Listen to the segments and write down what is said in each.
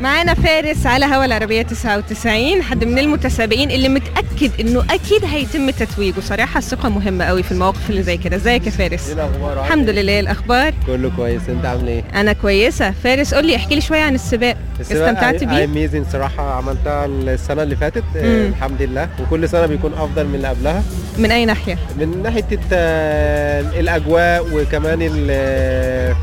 معانا فارس على هوا العربية 99 حد من المتسابقين اللي متأكد انه اكيد هيتم تتويجه صراحة الثقة مهمة قوي في المواقف اللي زي كده ازيك يا فارس الاخبار الحمد لله الاخبار كله كويس انت عامل ايه انا كويسة فارس قول لي احكي لي شوية عن السباق استمتعت بيه اميزنج صراحه عملتها السنه اللي فاتت آه، مم. الحمد لله وكل سنه بيكون افضل من اللي قبلها من اي ناحية من ناحيه الت- الاجواء وكمان ال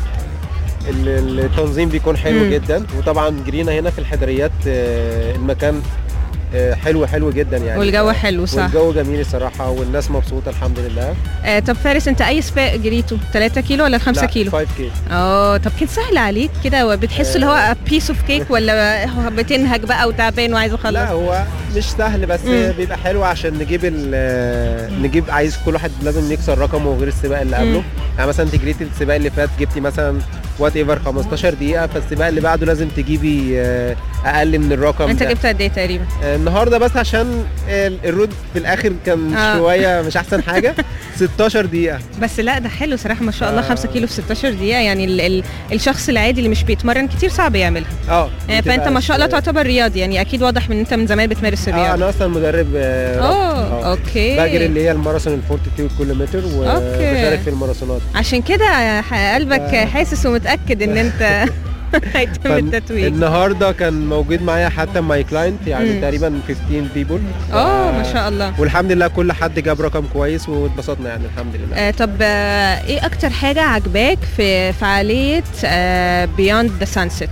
ال- التنظيم بيكون حلو مم. جدا وطبعا جرينا هنا في الحضريات آه، المكان آه، حلو حلو جدا يعني والجو حلو صح والجو جميل الصراحه والناس مبسوطه الحمد لله آه طب فارس انت اي سباق جريته 3 كيلو ولا 5 كيلو 5 كيلو اه طب كان سهل عليك كده بتحس اللي هو بيس اوف كيك ولا هو بتنهج بقى وتعبان وعايز اخلص لا هو مش سهل بس مم. بيبقى حلو عشان نجيب ال نجيب عايز كل واحد لازم يكسر رقمه غير السباق اللي قبله مم. يعني مثلا انت جريتي السباق اللي فات جبتي مثلا وات ايفر 15 دقيقه فالسباق اللي بعده لازم تجيبي آه، اقل من الرقم انت ده جبت قد ايه تقريبا آه، النهارده بس عشان ال- الرود في الاخر كان آه. شويه مش احسن حاجه 16 دقيقه بس لا ده حلو صراحه ما شاء الله آه. 5 كيلو في 16 دقيقه يعني ال ال الشخص العادي اللي مش بيتمرن كتير صعب يعملها اه يعني فانت بتبقى ما شاء الله شوية. تعتبر رياضي يعني اكيد واضح من انت من زمان بتمارس اه الرياضه انا اصلا مدرب آه، اه آه. اوكي بجري اللي هي الماراثون ال 42 كيلومتر أوكي. وبشارك في الماراثونات عشان كده ح- قلبك آه. حاسس ومتاكد ان انت هيتم التتويج النهارده كان موجود معايا حتى ماي كلاينت يعني مم. تقريبا 15 بيبول اه ما شاء الله والحمد لله كل حد جاب رقم كويس واتبسطنا يعني الحمد لله آه طب آه ايه اكتر حاجه عجباك في فعاليه بيوند ذا سانست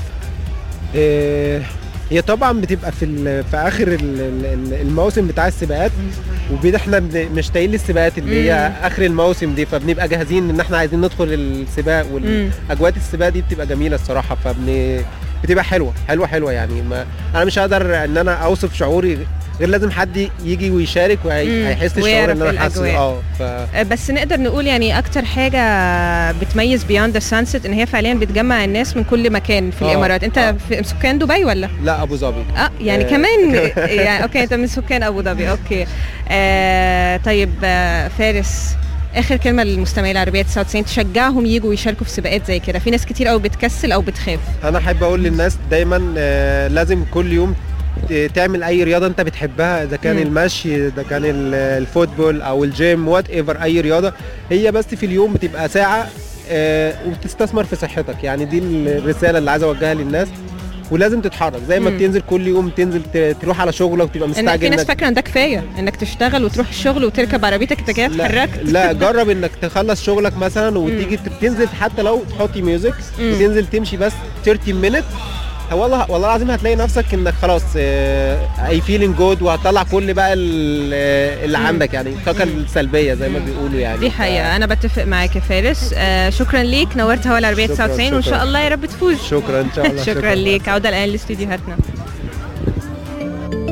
إيه هي طبعا بتبقى في ال- في اخر ال- ال- الموسم بتاع السباقات واحنا مشتاقين للسباقات اللي هي مم. اخر الموسم دي فبنبقى جاهزين ان احنا عايزين ندخل السباق مم. والاجواء السباق دي بتبقى جميله الصراحه فبن بتبقى حلوه حلوه حلوه يعني ما انا مش هقدر ان انا اوصف شعوري غير لازم حد يجي ويشارك مم. وهيحس الشعور ويعرف اللي انا حاسه الأجواء. اه ف آه، بس نقدر نقول يعني اكتر حاجه بتميز بيوند ذا سانست ان هي فعليا بتجمع الناس من كل مكان في آه، الامارات انت آه. في سكان دبي ولا لا ابو ظبي اه يعني آه. كمان يعني اوكي انت من سكان ابو ظبي اوكي آه طيب آه فارس اخر كلمه للمستمعين العربيه 99 تشجعهم يجوا يشاركوا في سباقات زي كده في ناس كتير قوي بتكسل او بتخاف انا احب اقول للناس دايما آه، لازم كل يوم ت- تعمل اي رياضه انت بتحبها اذا كان مم. المشي اذا كان ال- الفوتبول او الجيم وات ايفر اي رياضه هي بس في اليوم بتبقى ساعه آه، وتستثمر في صحتك يعني دي الرساله اللي عايز اوجهها للناس ولازم تتحرك زي ما مم. بتنزل كل يوم تنزل ت- تروح على شغلك وتبقى ان مستعجل في ناس انك فاكره ان ده كفايه انك تشتغل وتروح الشغل وتركب عربيتك انت كده لا, اتحركت لا جرب انك تخلص شغلك مثلا وتيجي تنزل حتى لو تحطي ميوزك مم. وتنزل تمشي بس 30 مينت والله والله العظيم هتلاقي نفسك انك خلاص اي فيلينج جود وهتطلع كل بقى ال- آه، اللي مم. عندك يعني الطاقه السلبيه زي ما مم. بيقولوا يعني دي ف- حقيقه انا بتفق معاك يا فارس آه شكرا ليك نورت هوا العربيه شكراً، 99 وان شاء شكراً. الله يا رب تفوز شكرا ان شاء الله شكرا ليك عوده الان لاستديوهاتنا